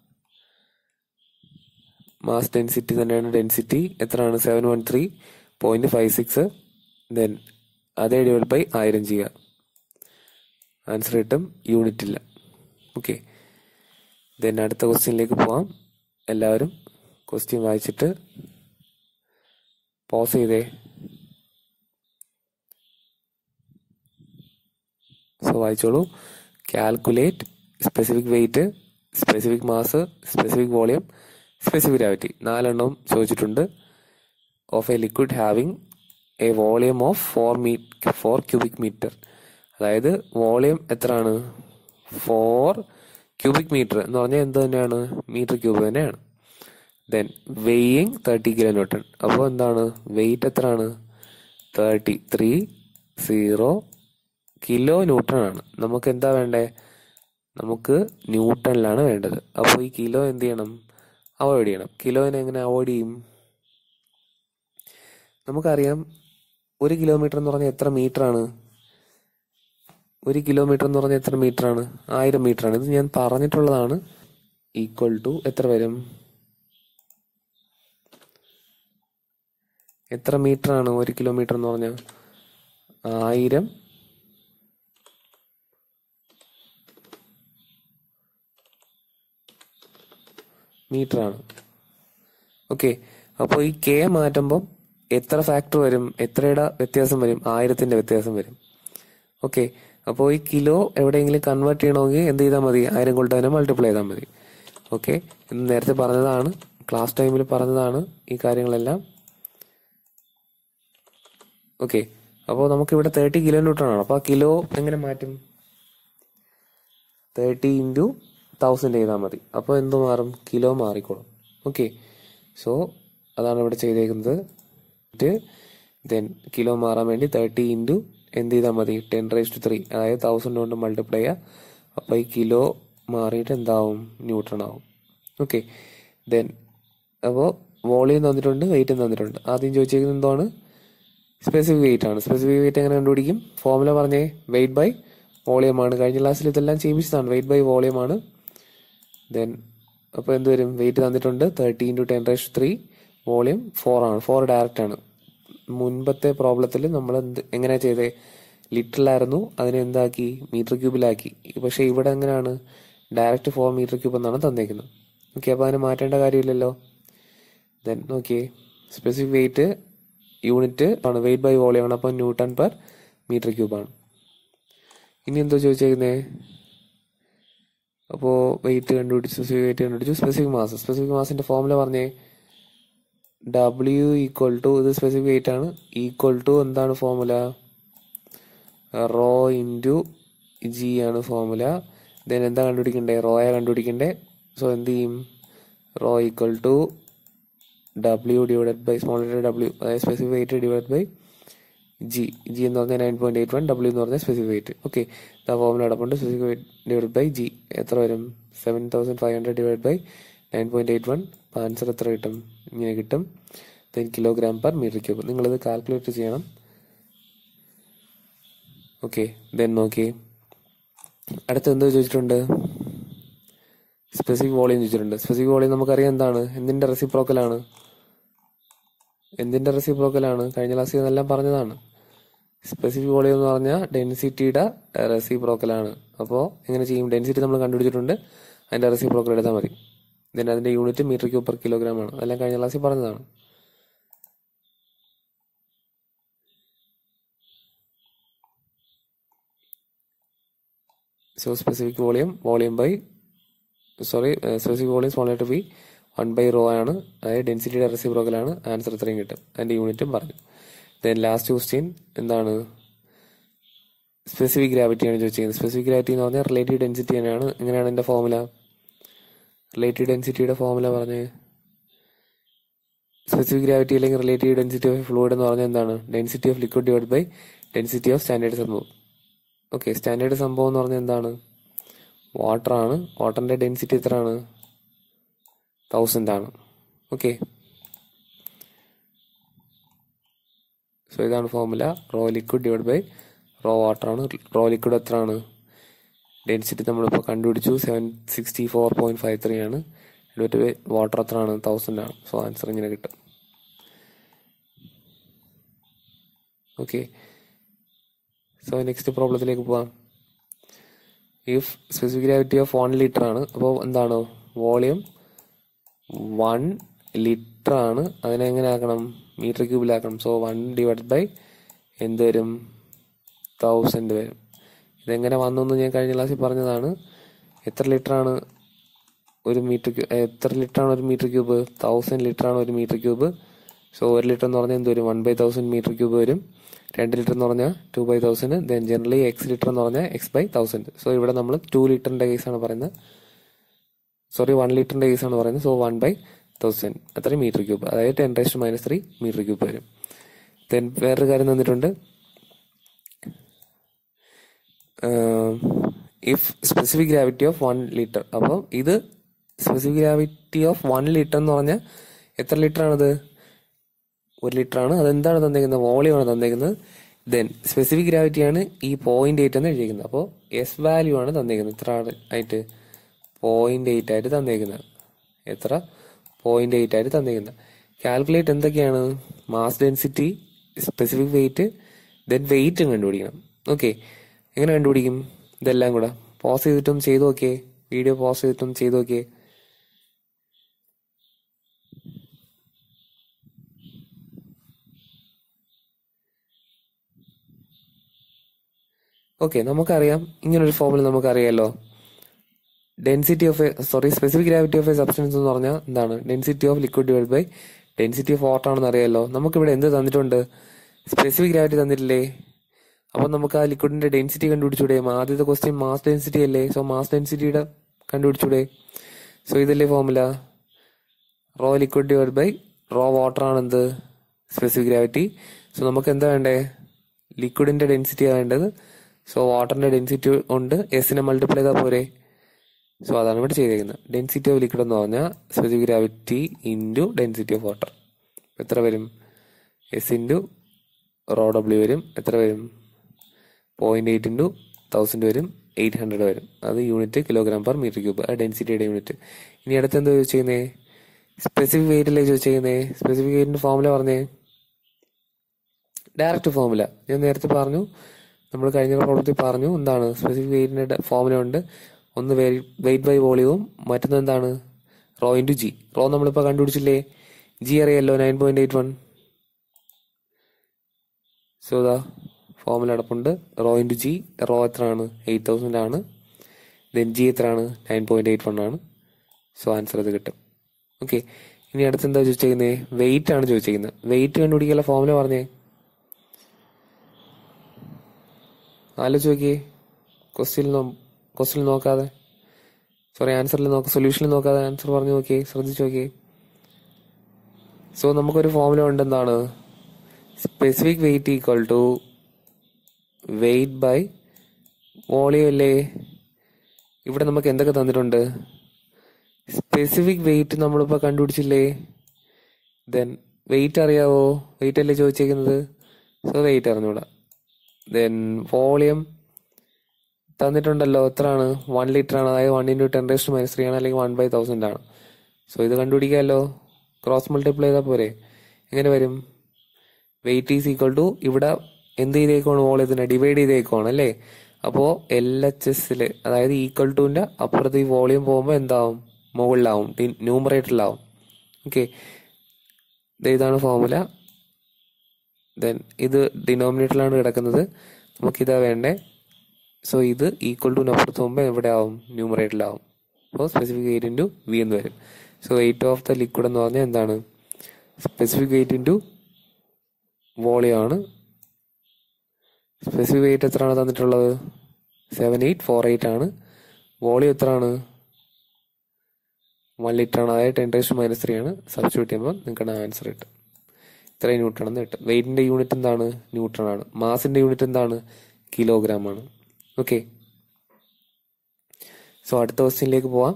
മാസ് ഡെൻസിറ്റി തന്നെയാണ് ഡെൻസിറ്റി എത്രയാണ് seven one three point five six then അതേ ഡിവൈഡ് ബൈ ആയിരം ചെയ്യുക ആൻസർ കിട്ടും യൂണിറ്റ് ഇല്ല ഓക്കെ ദെൻ അടുത്ത ക്വസ്റ്റ്യനിലേക്ക് പോവാം എല്ലാവരും ക്വസ്റ്റ്യൻ വായിച്ചിട്ട് പോസ് ചെയ്തേ സോ വായിച്ചോളൂ calculate specific weight specific mass specific volume specific gravity നാലെണ്ണവും ചോദിച്ചിട്ടുണ്ട് of a liquid having a volume of four me four cubic metre അതായത് വോളിയം എത്രയാണ് ഫോർ ക്യൂബിക് മീറ്റർ എന്ന് പറഞ്ഞാൽ എന്ത് തന്നെയാണ് മീറ്റർ ക്യൂബ് തന്നെയാണ് then weighing thirty kilo newton അപ്പോൾ എന്താണ് വെയിറ്റ് എത്രയാണ് thirty three zero kilo newton ആണ് നമുക്ക് എന്താ വേണ്ടേ നമുക്ക് ന്യൂട്ടണിലാണ് വേണ്ടത് അപ്പോൾ ഈ കിലോ എന്ത് ചെയ്യണം അവോയ്ഡ് ചെയ്യണം കിലോനെ എങ്ങനെ അവോയ്ഡ് ചെയ്യും നമുക്കറിയാം ഒരു കിലോമീറ്റർ എന്ന് പറഞ്ഞാൽ എത്ര മീറ്റർ ആണ് ഒരു കിലോമീറ്റർ എന്ന് പറഞ്ഞാൽ എത്ര മീറ്റർ ആണ് ആയിരം മീറ്റർ ആണ് ഇത് ഞാൻ പറഞ്ഞിട്ടുള്ളതാണ് ഈക്വൽ ടു എത്ര വരും എത്ര മീറ്റർ ആണ് ഒരു കിലോമീറ്റർ എന്ന് പറഞ്ഞാൽ ആയിരം മീറ്റർ ആണ് ഓക്കെ അപ്പോൾ ഈ കെ മാറ്റുമ്പോൾ എത്ര ഫാക്ടർ വരും എത്രയുടെ വ്യത്യാസം വരും ആയിരത്തിന്റെ വ്യത്യാസം വരും ഓക്കെ അപ്പോൾ ഈ കിലോ എവിടെയെങ്കിലും കൺവേർട്ട് ചെയ്യണമെങ്കിൽ എന്ത് ചെയ്താൽ മതി ആയിരം കൊണ്ട് തന്നെ മൾട്ടിപ്ലൈ ചെയ്താൽ മതി ഓക്കെ ഇത് നേരത്തെ പറഞ്ഞതാണ് ക്ലാസ് ടൈമിൽ പറഞ്ഞതാണ് ഈ കാര്യങ്ങളെല്ലാം ഓക്കെ അപ്പോൾ നമുക്ക് ഇവിടെ തേർട്ടി കിലോ ന്യൂട്ടൺ ആണ് അപ്പോൾ ആ കിലോ എങ്ങനെ മാറ്റും തേർട്ടി ഇൻറ്റു തൗസൻഡ് ചെയ്താൽ മതി അപ്പോൾ എന്ത് മാറും കിലോ മാറിക്കോളും ഓക്കെ സോ അതാണ് ഇവിടെ ചെയ്തേക്കുന്നത് ദെൻ കിലോ മാറാൻ വേണ്ടി തേർട്ടി ഇൻറ്റു എന്ത് ചെയ്താൽ മതി ടെൻ റേസ് ടു ത്രീ അതായത് തൗസൻഡ് കൊണ്ട് മൾട്ടിപ്ലൈ ചെയ്യുക അപ്പോൾ ഈ കിലോ മാറിയിട്ട് എന്താവും ന്യൂട്രൺ ആവും ഓക്കെ ദെൻ അപ്പോൾ വോളിയം തന്നിട്ടുണ്ട് വെയിറ്റും തന്നിട്ടുണ്ട് ആദ്യം ചോദിച്ചേക്കുന്നത് എന്താണ് സ്പെസിഫിക് വെയിറ്റ് ആണ് സ്പെസിഫിക് വെയിറ്റ് എങ്ങനെ കണ്ടുപിടിക്കും ഫോമുല പറഞ്ഞേ വെയിറ്റ് ബൈ വോളിയം ആണ് കഴിഞ്ഞ ക്ലാസ്സിൽ ഇതെല്ലാം ചെയ്യിപ്പിച്ചതാണ് വെയിറ്റ് ബൈ വോളിയം ആണ് ദെൻ അപ്പോൾ എന്ത് വരും വെയിറ്റ് തന്നിട്ടുണ്ട് thirty into ten raise three volume four ആണ് ഫോർ ഡയറക്റ്റ് ആണ് മുൻപത്തെ പ്രോബ്ലത്തിൽ നമ്മൾ എന്ത് എങ്ങനെയാ ചെയ്തേ ലിറ്ററിലായിരുന്നു അതിനെ എന്താക്കി മീറ്റർ ക്യൂബിലാക്കി പക്ഷെ ഇവിടെ എങ്ങനെയാണ് ഡയറക്റ്റ് ഫോർ മീറ്റർ ക്യൂബ് എന്നാണ് തന്നേക്കുന്നത് ഓക്കെ അപ്പോൾ അതിന് മാറ്റേണ്ട കാര്യമില്ലല്ലോ then okay specific weight unit ആണ് വെയിറ്റ് ബൈ വോളിയം ആണ് അപ്പോൾ ന്യൂട്ടൺ പെർ മീറ്റർ ക്യൂബ് ആണ് ഇനി എന്തോ ചോദിച്ചേക്കുന്നേ അപ്പോൾ വെയിറ്റ് കണ്ടുപിടിച്ചു സ്പെസിഫിക് വെയിറ്റ് കണ്ടുപിടിച്ചു സ്പെസിഫിക് മാസ് സ്പെസിഫിക് മാസിന്റെ ഫോമുല പറഞ്ഞേ ഡബ്ല്യു ഈക്വൽ ടു ഇത് സ്പെസിഫിക് വെയിറ്റ് ആണ് ഈക്വൽ ടു എന്താണ് ഫോർമുല റോ ഇൻറ്റു ജി ആണ് ഫോർമുല ദെൻ എന്താ കണ്ടുപിടിക്കണ്ടേ റോയെ കണ്ടുപിടിക്കണ്ടേ സോ എന്ത് ചെയ്യും rho equal to W divided by small letter W അതായത് specific weight divide by G G എന്ന് പറഞ്ഞാൽ nine point eight one W എന്ന് പറഞ്ഞാൽ സ്പെസിഫിക് വെയിറ്റ് ഓക്കെ ആ ഫോമിൽ അടപ്പുണ്ട് specific weight divide by G എത്ര വരും seven thousand five hundred divide by nine point eight one answer എത്ര കിട്ടും ഇങ്ങനെ കിട്ടും then kilogram per metre cube നിങ്ങളിത് കാൽക്കുലേറ്റ് ചെയ്യണം ഓക്കെ ദെൻ നോക്കി അടുത്ത എന്തോ ചോദിച്ചിട്ടുണ്ട് സ്പെസിഫിക് വോളിയം ചോദിച്ചിട്ടുണ്ട് സ്പെസിഫിക് വോളിയം നമുക്കറിയാം എന്താണ് എന്തിന്റെ റെസിപ്രോക്കലാണ് എന്തിന്റെ റെസിപ്രോക്കലാണ് കഴിഞ്ഞ ക്ലാസ്സിൽ ഇതെല്ലാം പറഞ്ഞതാണ് സ്പെസിഫിക് വോളിയം എന്ന് പറഞ്ഞാൽ ഡെൻസിറ്റിയുടെ റെസിപ്രോക്കലാണ് അപ്പോൾ എങ്ങനെ ചെയ്യും ഡെൻസിറ്റി നമ്മൾ കണ്ടുപിടിച്ചിട്ടുണ്ട് അതിന്റെ റെസിപ്രോക്കൽ എടുത്താൽ മതി then അതിന്റെ unit metre cube per kilogram ആണ് അതെല്ലാം കഴിഞ്ഞ ക്ലാസ്സിൽ പറഞ്ഞതാണ് so specific volume volume by sorry specific volume small letter B one by rho ആണ് അതായത് ഡെൻസിറ്റിയുടെ റെസിപ്രോക്കലാണ് ആൻസർ ഇത്രയും കിട്ടും അതിന്റെ യൂണിറ്റും പറഞ്ഞു ദെൻ ലാസ്റ്റ് ക്വസ്റ്റ്യൻ എന്താണ് സ്പെസിഫിക് ഗ്രാവിറ്റി ആണ് ചോദിച്ചിരിക്കുന്നത് സ്പെസിഫിക് ഗ്രാവിറ്റി എന്ന് പറഞ്ഞാൽ റിലേറ്റീവ് ഡെൻസിറ്റി തന്നെയാണ് എങ്ങനെയാണ് എന്റെ ഫോർമുല റിലേറ്റീവ് ഡെൻസിറ്റിയുടെ ഫോർമുല പറഞ്ഞ് സ്പെസിഫിക് ഗ്രാവിറ്റി അല്ലെങ്കിൽ റിലേറ്റീവ് ഡെൻസിറ്റി ഓഫ് ഫ്ലൂയിഡ് എന്ന് പറഞ്ഞാൽ എന്താണ് density of liquid divide by density of standard സംഭവം ഓക്കെ സ്റ്റാൻഡേർഡ് സംഭവം എന്ന് പറഞ്ഞാൽ എന്താണ് വാട്ടർ ആണ് വാട്ടറിന്റെ ഡെൻസിറ്റി എത്രയാണ് തൗസൻഡ് ആണ് ഓക്കെ സോ ഇതാണ് formula rho liquid divide by rho water ആണ് റോ ലിക്വിഡ് എത്ര ആണ് ഡെൻസിറ്റി നമ്മളിപ്പോൾ കണ്ടുപിടിച്ചു seven sixty four point five three ആണ് ഡിവൈഡ് ബൈ വാട്ടർ എത്ര ആണ് തൗസൻഡ് ആണ് സോ ആൻസർ ഇങ്ങനെ കിട്ടും ഓക്കെ സോ നെക്സ്റ്റ് പ്രോബ്ലത്തിലേക്ക് പോവാം if specific gravity of one litre ആണ് അപ്പോൾ എന്താണ് വോളിയം വൺ ലിറ്റർ ആണ് അതിനെ എങ്ങനെ ആക്കണം മീറ്റർ ക്യൂബിലാക്കണം സോ വൺ ഡിവൈഡ് ബൈ എന്ത് വരും തൗസൻഡ് വരും ഇതെങ്ങനെ വന്നു എന്ന് ഞാൻ കഴിഞ്ഞ ക്ലാസ്സിൽ പറഞ്ഞതാണ് എത്ര ലിറ്റർ ആണ് ഒരു മീറ്റർ ക്യൂ എത്ര ലിറ്റർ ആണ് ഒരു മീറ്റർ ക്യൂബ് തൗസൻഡ് ലിറ്റർ ആണ് ഒരു മീറ്റർ ക്യൂബ് സോ ഒരു ലിറ്റർ എന്ന് പറഞ്ഞാൽ എന്ത് വരും one by thousand metre cube വരും രണ്ട് ലിറ്റർ എന്ന് പറഞ്ഞാൽ two by thousand then generally X litre എന്ന് പറഞ്ഞാൽ എക്സ് ബൈ തൗസൻഡ് സോ ഇവിടെ നമ്മൾ ടു ലിറ്ററിന്റെ കേസാണ് പറയുന്നത് സോറി വൺ ലിറ്ററിന്റെ കേസാണ് പറയുന്നത് സോ വൺ ബൈ തൗസൻഡ് അത്രയും മീറ്റർ ക്യൂബ് അതായത് ten raised minus three metre cube വരും ദെൻ വേറൊരു കാര്യം തന്നിട്ടുണ്ട് if specific gravity of one litre അപ്പം ഇത് specific gravity of one litre എന്ന് പറഞ്ഞാൽ എത്ര ലിറ്റർ ആണത് ഒരു ലിറ്റർ ആണ് അതെന്താണ് തന്നേക്കുന്നത് വോളിയം ആണ് തന്നേക്കുന്നത് ദെൻ സ്പെസിഫിക് ഗ്രാവിറ്റി ആണ് ഈ പോയിന്റ് എയ്റ്റ് എന്ന് എഴുതിയിരിക്കുന്നത് അപ്പോൾ എസ് വാല്യൂ ആണ് തന്നേക്കുന്നത് എത്ര ആണ് ആയിട്ട് പോയിന്റ് എയ്റ്റ് ആയിട്ട് തന്നേക്കുന്നത് എത്ര പോയിന്റ് എയ്റ്റ് ആയിട്ട് തന്നേക്കുന്നത് കാൽക്കുലേറ്റ് എന്തൊക്കെയാണ് mass density specific weight then വെയിറ്റും കണ്ടുപിടിക്കണം ഓക്കെ എങ്ങനെ കണ്ടുപിടിക്കും ഇതെല്ലാം കൂടെ പോസ് ചെയ്തിട്ടും ചെയ്തു നോക്കിയേ വീഡിയോ പോസ് ചെയ്തിട്ടും ചെയ്തു നോക്കിയേ ഓക്കെ നമുക്കറിയാം ഇങ്ങനൊരു ഫോമിൽ നമുക്കറിയാലോ density of a sorry specific gravity of a substance എന്ന് പറഞ്ഞാൽ എന്താണ് density of liquid divide by density of water ആണെന്ന് അറിയാലോ നമുക്കിവിടെ എന്ത് തന്നിട്ടുണ്ട് സ്പെസിഫിക് ഗ്രാവിറ്റി തന്നിട്ടില്ലേ അപ്പൊ നമുക്ക് ആ ലിക്വിഡിന്റെ ഡെൻസിറ്റി കണ്ടുപിടിച്ചൂടെ ആദ്യത്തെ ക്വസ്റ്റ്യൻ മാസ് ഡെൻസിറ്റി അല്ലേ സോ മാസ് ഡെൻസിറ്റിയുടെ കണ്ടുപിടിച്ചൂടെ സോ ഇതല്ലേ formula rho liquid divide by rho water ആണ് എന്ത് സ്പെസിഫിക് ഗ്രാവിറ്റി സോ നമുക്ക് എന്താ വേണ്ടേ ലിക്വിഡിന്റെ ഡെൻസിറ്റി വേണ്ടത് സോ വാട്ടറിന്റെ ഡെൻസിറ്റി ഉണ്ട് എസിനെ മൾട്ടിപ്ലൈ ചെയ്താൽ പോരെ സോ അതാണ് ഇവിടെ ചെയ്തേക്കുന്നത് ഡെൻസിറ്റി ഓഫ് ലിക്വിഡ് എന്ന് പറഞ്ഞാൽ specific gravity into density of water എത്ര വരും എസ് ഇൻറ്റു റോ ഡബ്ല്യു വരും എത്ര വരും പോയിന്റ് എയ്റ്റ് ഇൻറ്റു തൗസൻഡ് വരും എയ്റ്റ് ഹൺഡ്രഡ് വരും അത് unit kilogram per metre cube ആ ഡെൻസിറ്റിയുടെ യൂണിറ്റ് ഇനി അടുത്ത് എന്താ ചോദിച്ചേക്കുന്നേ സ്പെസിഫിക് വെയിറ്റല്ലേ ചോദിച്ചേക്കുന്നേ സ്പെസിഫിക് വെയിറ്റിന്റെ ഫോമുല പറഞ്ഞേ ഡയറക്റ്റ് ഫോമുല ഞാൻ നേരത്തെ പറഞ്ഞു നമ്മൾ കഴിഞ്ഞ പ്രോബ്ലത്തിൽ പറഞ്ഞു എന്താണ് സ്പെസിഫിക് വെയിറ്റിന്റെ ഫോമുല ഉണ്ട് ഒന്ന് വെയിറ്റ് ബൈ വോളിയവും മറ്റൊന്ന് എന്താണ് റോ ഇൻറ്റു ജി റോ നമ്മളിപ്പോൾ കണ്ടുപിടിച്ചില്ലേ ജി അറിയാലോ nine point eight one so ദാ ഫോമുല അടപ്പുണ്ട് റോ ഇൻറ്റു ജി റോ എത്രയാണ് എയ്റ്റ് തൗസൻഡ് ആണ് ദെൻ ജി എത്രയാണ് നയൻ പോയിന്റ് എയ്റ്റ് വൺ ആണ് സോ ആൻസർ ഇത് കിട്ടും ഓക്കെ ഇനി അടുത്ത് എന്താ ചോദിച്ചേക്കുന്നത് വെയിറ്റ് ആണ് ചോദിച്ചേക്കുന്നത് വെയിറ്റ് കണ്ടുപിടിക്കാനുള്ള ഫോമുല പറഞ്ഞേ ആലോചിച്ച് നോക്കിയേ ക്വസ്റ്റ്യൻ ക്വസ്റ്റ്യൻ നോക്കാതെ സോറി ആൻസറിൽ നോക്ക സൊല്യൂഷനിൽ നോക്കാതെ ആൻസർ പറഞ്ഞു നോക്കിയേ ശ്രദ്ധിച്ചു നോക്കിയേ സോ നമുക്കൊരു ഫോമുല ഉണ്ട് എന്താണ് specific weight equal to weight by volume അല്ലേ ഇവിടെ നമുക്ക് എന്തൊക്കെ തന്നിട്ടുണ്ട് സ്പെസിഫിക് വെയിറ്റ് നമ്മളിപ്പോൾ കണ്ടുപിടിച്ചില്ലേ ദെൻ വെയിറ്റ് അറിയാവോ വെയിറ്റ് അല്ലേ ചോദിച്ചേക്കുന്നത് സോ വെയിറ്റ് അറിഞ്ഞൂടാ ദെൻ വോളിയം തന്നിട്ടുണ്ടല്ലോ എത്രയാണ് വൺ ലിറ്റർ ആണ് അതായത് one into ten raised minus three ആണ് അല്ലെങ്കിൽ വൺ ബൈ തൗസൻഡ് ആണ് സോ ഇത് കണ്ടുപിടിക്കാമല്ലോ ക്രോസ് മൾട്ടിപ്ലൈ ചെയ്താൽ പോരെ എങ്ങനെ വരും വെയിറ്റ് ഈസ് ഈക്വൽ ടു ഇവിടെ എന്ത് ചെയ്തേക്കുവാണ് വോളിയത്തിന് ഡിവൈഡ് ചെയ്തേക്കുവാണ് അല്ലേ അപ്പോൾ എൽ എച്ച് എസിൽ അതായത് ഈക്വൽ ടുവിൻ്റെ അപ്പുറത്ത് ഈ വോളിയം പോകുമ്പോൾ എന്താവും മുകളിലാവും ന്യൂമറേറ്ററിലാവും ഓക്കെ ഇതാണ് ഫോർമുല ദെൻ ഇത് ഡിനോമിനേറ്ററിലാണ് കിടക്കുന്നത് നമുക്കിതാ വേണ്ടേ സോ ഇത് ഈക്വൽ ടു അപ്പുറത്ത് പോകുമ്പോൾ എവിടെ ആവും ന്യൂമറേറ്ററിലാവും അപ്പോൾ സ്പെസിഫിക് വെയിറ്റ് ഇൻറ്റു വി എന്ന് വരും so weight of the liquid എന്ന് പറഞ്ഞാൽ എന്താണ് സ്പെസിഫിക് വെയിറ്റ് ഇൻറ്റു വോളിയം ആണ് സ്പെസിഫിക് വെയിറ്റ് എത്രയാണ് തന്നിട്ടുള്ളത് സെവൻ എയ്റ്റ് ഫോർ എയ്റ്റ് ആണ് വോളിയം എത്രയാണ് വൺ ലിറ്റർ ആണ് അതായത് ടെൻ ടേസ്റ്റ് മൈനസ് ത്രീ ആണ് സബ്സ്റ്റിറ്റ്യൂട്ട് ചെയ്യുമ്പോൾ നിങ്ങൾക്ക് ആൻസർ കിട്ടും ഇത്രയും ന്യൂട്രൺ എന്ന് കിട്ടും വെയിറ്റിന്റെ യൂണിറ്റ് എന്താണ് ന്യൂട്രൺ ആണ് മാസിന്റെ യൂണിറ്റ് എന്താണ് കിലോഗ്രാം ആണ് ഓക്കെ സോ അടുത്ത ക്വസ്റ്റ്യനിലേക്ക് പോവാം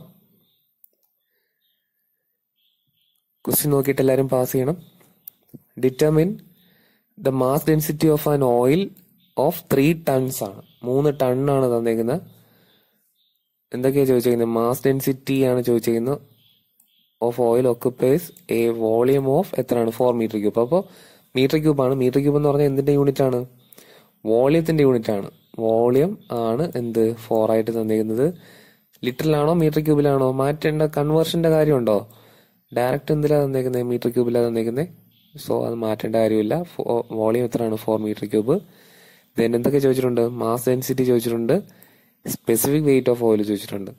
ക്വസ്റ്റ്യൻ നോക്കിയിട്ട് എല്ലാവരും പാസ് ചെയ്യണം determine the mass density of an oil of three tons ആണ് മൂന്ന് ടണ്ണാണ് തന്നേക്കുന്നത് എന്തൊക്കെയാ ചോദിച്ചിരിക്കുന്നത് മാസ് ഡെൻസിറ്റി ആണ് ചോദിച്ചിരിക്കുന്നത് of oil occupies a volume of എത്രയാണ് ഫോർ മീറ്റർ ക്യൂബ് അപ്പോൾ മീറ്റർ ക്യൂബ് ആണ് മീറ്റർ ക്യൂബ് എന്ന് പറഞ്ഞാൽ എന്തിന്റെ യൂണിറ്റ് ആണ് വോളിയത്തിന്റെ യൂണിറ്റ് ആണ് വോളിയം ആണ് എന്ത് ഫോർ ആയിട്ട് തന്നിരിക്കുന്നത് ലിറ്ററിലാണോ മീറ്റർ ക്യൂബിലാണോ മാറ്റേണ്ട കൺവേർഷന്റെ കാര്യമുണ്ടോ ഡയറക്റ്റ് എന്തിലാണ് തന്നേക്കുന്നത് മീറ്റർ ക്യൂബിലാണ് തന്നേക്കുന്നത് സോ അത് മാറ്റേണ്ട കാര്യമില്ല വോളിയം എത്രയാണ് ഫോർ മീറ്റർ ക്യൂബ് ദെൻ എന്തൊക്കെ ചോദിച്ചിട്ടുണ്ട് മാസ് ഡെൻസിറ്റി ചോദിച്ചിട്ടുണ്ട് സ്പെസിഫിക് വെയിറ്റ് ഓഫ് ഓയിൽ ചോദിച്ചിട്ടുണ്ട്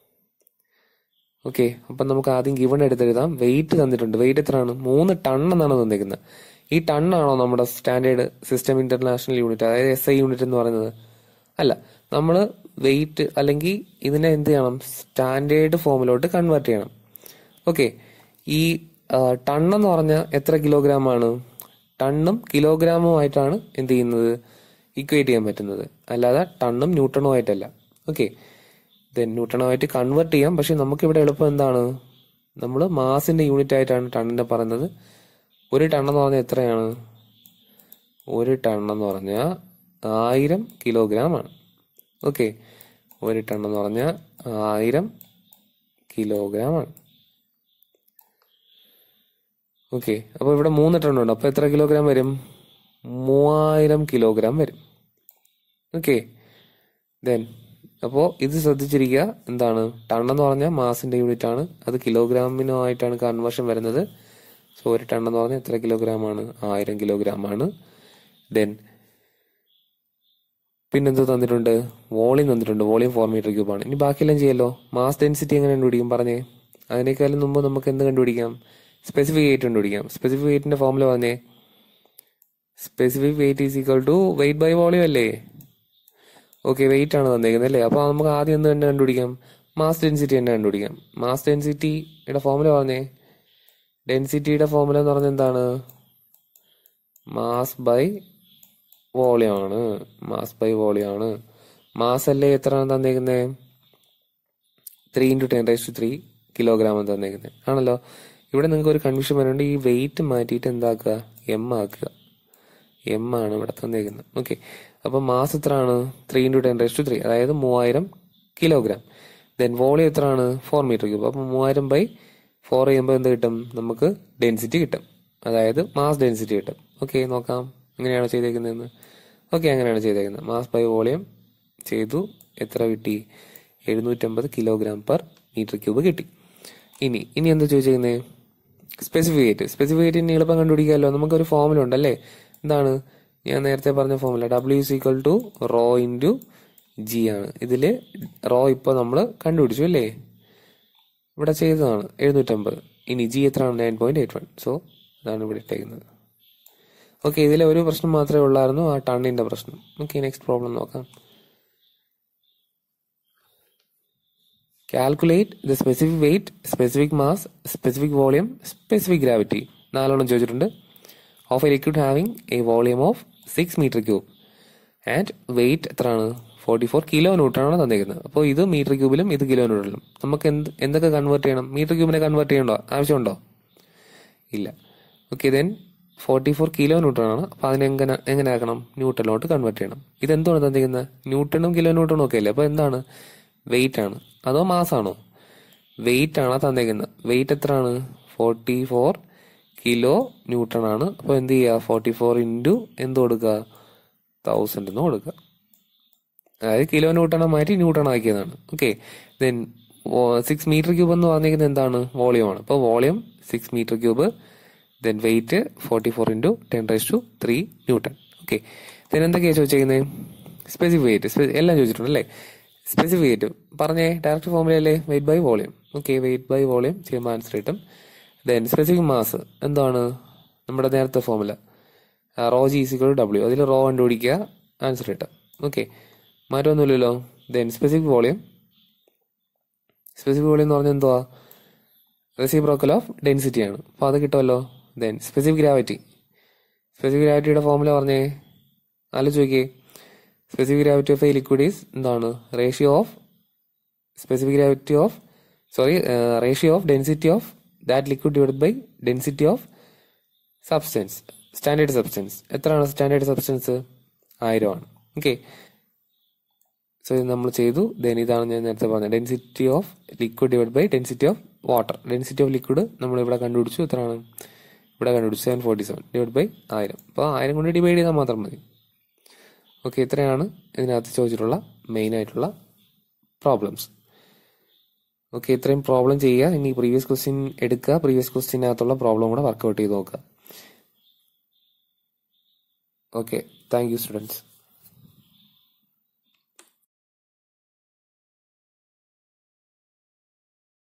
ഓക്കെ അപ്പം നമുക്ക് ആദ്യം ഗിവൺ എടുത്തെഴുതാം വെയിറ്റ് തന്നിട്ടുണ്ട് വെയിറ്റ് എത്രയാണ് മൂന്ന് ടൺ എന്നാണ് തന്നിരിക്കുന്നത് ഈ ടണ്ണാണോ നമ്മുടെ സ്റ്റാൻഡേർഡ് സിസ്റ്റം ഇന്റർനാഷണൽ യൂണിറ്റ് അതായത് എസ് ഐ യൂണിറ്റ് എന്ന് പറയുന്നത് അല്ല നമ്മൾ വെയിറ്റ് അല്ലെങ്കിൽ ഇതിനെ എന്ത് ചെയ്യണം സ്റ്റാൻഡേർഡ് ഫോമിലോട്ട് കൺവേർട്ട് ചെയ്യണം ഓക്കെ ഈ ടൺ എന്ന് പറഞ്ഞാൽ എത്ര കിലോഗ്രാം ആണ് ടണ്ണും കിലോഗ്രാമും ആയിട്ടാണ് എന്ത് ചെയ്യുന്നത് ഇക്വേറ്റ് ചെയ്യാൻ പറ്റുന്നത് അല്ലാതെ ടണ്ണും ന്യൂട്ടണും ആയിട്ടല്ല ഓക്കെ ദെൻ ന്യൂട്ടണുമായിട്ട് കൺവേർട്ട് ചെയ്യാം പക്ഷെ നമുക്കിവിടെ എളുപ്പം എന്താണ് നമ്മൾ മാസിന്റെ യൂണിറ്റ് ആയിട്ടാണ് ടണ്ണിനെ പറയുന്നത് ഒരു ടൺ എന്ന് പറഞ്ഞാൽ എത്രയാണ് ഒരു ടൺ എന്ന് പറഞ്ഞാൽ ആയിരം കിലോഗ്രാം ആണ് ഓക്കെ ഒരു ടൺ എന്ന് പറഞ്ഞാൽ ആയിരം കിലോഗ്രാം ആണ് ഓക്കെ അപ്പോൾ ഇവിടെ മൂന്ന് ടൺ ഉണ്ട് അപ്പോൾ എത്ര കിലോഗ്രാം വരും മൂവായിരം കിലോഗ്രാം വരും ഓക്കെ ദെൻ അപ്പോൾ ഇത് ശ്രദ്ധിച്ചിരിക്കുക എന്താണ് ടൺ എന്ന് പറഞ്ഞാൽ മാസിന്റെ യൂണിറ്റ് ആണ് അത് കിലോഗ്രാമിനുമായിട്ടാണ് കൺവേർഷൻ വരുന്നത് സോ ഒരു ടൺ എന്ന് പറഞ്ഞാൽ എത്ര കിലോഗ്രാം ആണ് ആയിരം കിലോഗ്രാം ആണ് ദെൻ പിന്നെന്ത് തന്നിട്ടുണ്ട് വോളിയം തന്നിട്ടുണ്ട് വോളിയം ഫോർ മീറ്റർ ക്യൂബ് ആണ് ഇനി ബാക്കിയെല്ലാം ചെയ്യല്ലോ മാസ് ഡെൻസിറ്റി എങ്ങനെ കണ്ടുപിടിക്കും പറഞ്ഞേ അതിനേക്കാളും മുമ്പ് നമുക്ക് എന്ത് കണ്ടുപിടിക്കാം സ്പെസിഫിക് വെയിറ്റ് കണ്ടുപിടിക്കാം സ്പെസിഫിക് വെയിറ്റിന്റെ ഫോമുല പറഞ്ഞേ specific weight is equal to weight by volume അല്ലേ ഓക്കെ വെയിറ്റ് ആണ് തന്നേക്കുന്നത് അല്ലേ അപ്പോൾ നമുക്ക് ആദ്യം എന്ത് തന്നെ കണ്ടുപിടിക്കാം മാസ് ഡെൻസിറ്റി തന്നെ കണ്ടുപിടിക്കാം മാസ് ഡെൻസിറ്റിയുടെ ഫോമുല പറഞ്ഞേ ഡെൻസിറ്റിയുടെ ഫോമുല എന്ന് പറഞ്ഞാൽ എന്താണ് മാസ് ബൈ വോളിയം ആണ് മാസ് ബൈ വോളിയം ആണ് മാസ് അല്ലേ എത്രയാണ് തന്നേക്കുന്നത് three into ten raise to three kilogram തന്നേക്കുന്നത് ആണല്ലോ ഇവിടെ നിങ്ങൾക്ക് ഒരു കൺഫ്യൂഷൻ വരുന്നുണ്ട് ഈ വെയിറ്റ് മാറ്റിയിട്ട് എന്താക്കുക എം ആക്കുക എം ആണ് ഇവിടെ തന്നേക്കുന്നത് ഓക്കെ അപ്പോൾ മാസ് എത്രയാണ് three into ten raise to three അതായത് മൂവായിരം കിലോഗ്രാം ദെൻ വോളിയം എത്രയാണ് ഫോർ മീറ്റർ ക്യൂബ് അപ്പോൾ മൂവായിരം ബൈ ഫോർ ചെയ്യുമ്പോൾ എന്ത് കിട്ടും നമുക്ക് ഡെൻസിറ്റി കിട്ടും അതായത് മാസ് ഡെൻസിറ്റി കിട്ടും ഓക്കെ നോക്കാം എങ്ങനെയാണ് ചെയ്തേക്കുന്നതെന്ന് ഓക്കെ അങ്ങനെയാണ് ചെയ്തേക്കുന്നത് മാസ് ബൈ വോളിയം ചെയ്തു എത്ര കിട്ടി എഴുന്നൂറ്റമ്പത് കിലോഗ്രാം പെർ മീറ്റർ ക്യൂബ് കിട്ടി ഇനി ഇനി എന്താ ചോദിച്ചേക്കുന്നത് സ്പെസിഫിക് സ്പെസിഫിക് ഇനി എളുപ്പം കണ്ടുപിടിക്കാമല്ലോ നമുക്കൊരു ഫോമുല ഉണ്ടല്ലേ എന്താണ് ഞാൻ നേരത്തെ പറഞ്ഞ formula W is equal to rho into G ആണ് ഇതില് റോ ഇപ്പോൾ നമ്മൾ കണ്ടുപിടിച്ചു അല്ലേ ഇവിടെ ചെയ്തതാണ് എഴുന്നൂറ്റമ്പത് ഇനി ജി എത്രയാണ് nine point eight one so ഇതാണ് ഇവിടെ ഇട്ടേക്കുന്നത് ഓക്കെ ഇതിലെ ഒരു പ്രശ്നം മാത്രമേ ഉള്ളായിരുന്നു ആ ടണ്ണിന്റെ പ്രശ്നം ഓക്കെ നെക്സ്റ്റ് പ്രോബ്ലം നോക്കാം calculate the specific weight specific mass specific volume specific gravity നാലെണ്ണം ചോദിച്ചിട്ടുണ്ട് of a liquid having a volume of six metre cube and weight എത്രയാണ് ഫോർട്ടി ഫോർ കിലോ ന്യൂട്ടനാണ് തന്നിരിക്കുന്നത് അപ്പോൾ ഇത് മീറ്റർ ക്യൂബിലും ഇത് കിലോ ന്യൂട്ടനിലും നമുക്ക് എന്ത് എന്തൊക്കെ കൺവേർട്ട് ചെയ്യണം മീറ്റർ ക്യൂബിനെ കൺവേർട്ട് ചെയ്യണ്ടോ ആവശ്യമുണ്ടോ ഇല്ല okay then forty four kilo newton ആണ് അപ്പോൾ അതിനെ എങ്ങനെ എങ്ങനെ ആക്കണം ന്യൂട്ടണിലോട്ട് കൺവേർട്ട് ചെയ്യണം ഇതെന്താണ് തന്നിരിക്കുന്നത് ന്യൂട്ടണും കിലോ ന്യൂട്ടണും ഒക്കെ അല്ലേ അപ്പോൾ എന്താണ് വെയിറ്റ് ആണ് അതോ മാസ് ആണോ വെയിറ്റ് ആണ് തന്നിരിക്കുന്നത് വെയിറ്റ് എത്രയാണ് ഫോർട്ടി ഫോർ കിലോ ന്യൂട്ടൺ ആണ് അപ്പോൾ എന്ത് ചെയ്യുക ഫോർട്ടി ഫോർ ഇൻറ്റു എന്ത് കൊടുക്കുക തൗസൻഡ് എന്ന് കൊടുക്കുക അതായത് കിലോ ന്യൂട്ടണെ മാറ്റി ന്യൂട്ടൺ ആക്കിയതാണ് okay then six metre cube എന്ന് പറഞ്ഞിരിക്കുന്നത് എന്താണ് വോളിയം ആണ് അപ്പോൾ volume six metre cube then weight forty four into ten raise to three newton okay then എന്തൊക്കെയാണ് ചോദിച്ചേക്കുന്നത് സ്പെസിഫിക് വെയിറ്റ് എല്ലാം ചോദിച്ചിട്ടുണ്ട് അല്ലേ സ്പെസിഫിക് വെയിറ്റ് പറഞ്ഞേ ഡയറക്റ്റ് ഫോമിലല്ലേ weight by volume okay weight by volume ചെയ്യുമ്പോൾ ആൻസർ കിട്ടും ദെൻ സ്പെസിഫിക് മാസ് എന്താണ് നമ്മുടെ നേരത്തെ formula rho g is equal W അതിൽ റോ കണ്ടുപിടിക്കുക ആൻസർ കിട്ടും ഓക്കെ മാറ്റമൊന്നുമില്ലല്ലോ then specific volume specific volume എന്ന് പറഞ്ഞാൽ എന്തുവാ റെസിപ്രോക്കൽ ഓഫ് ഡെൻസിറ്റി ആണ് അപ്പോൾ അത് കിട്ടുമല്ലോ ദെൻ സ്പെസിഫിക് ഗ്രാവിറ്റി സ്പെസിഫിക് ഗ്രാവിറ്റിയുടെ ഫോമുല പറഞ്ഞേ ആലോചിച്ച് നോക്കിയേ specific gravity of a liquid is എന്താണ് ratio of specific gravity of sorry ratio of density of that liquid divide by density of substance standard substance എത്രയാണ് സ്റ്റാൻഡേർഡ് സബ്സ്റ്റൻസ് ആയിരം ആണ് okay so ഇത് നമ്മൾ ചെയ്തു ദെൻ ഇതാണ് ഞാൻ നേരത്തെ പറഞ്ഞത് density of liquid divide by density of water density of liquid നമ്മൾ ഇവിടെ കണ്ടുപിടിച്ചു എത്രയാണ് ഇവിടെ കണ്ടുപിടിച്ചു seven forty seven divide by ആയിരം അപ്പോൾ ആയിരം കൊണ്ട് ഡിവൈഡ് ചെയ്താൽ മാത്രം മതി ഓക്കെ ഇത്രയാണ് ഇതിനകത്ത് ചോദിച്ചിട്ടുള്ള മെയിൻ ആയിട്ടുള്ള പ്രോബ്ലംസ് ഓക്കെ ഇത്രയും പ്രോബ്ലം ചെയ്യുക ഇനി പ്രീവിയസ് ക്വസ്റ്റ്യൻ എടുക്കുക പ്രീവിയസ് ക്വസ്റ്റ്യനകത്തുള്ള പ്രോബ്ലം കൂടെ വർക്കൗട്ട് ചെയ്ത് നോക്കുക ഓക്കെ താങ്ക് യു സ്റ്റുഡൻസ്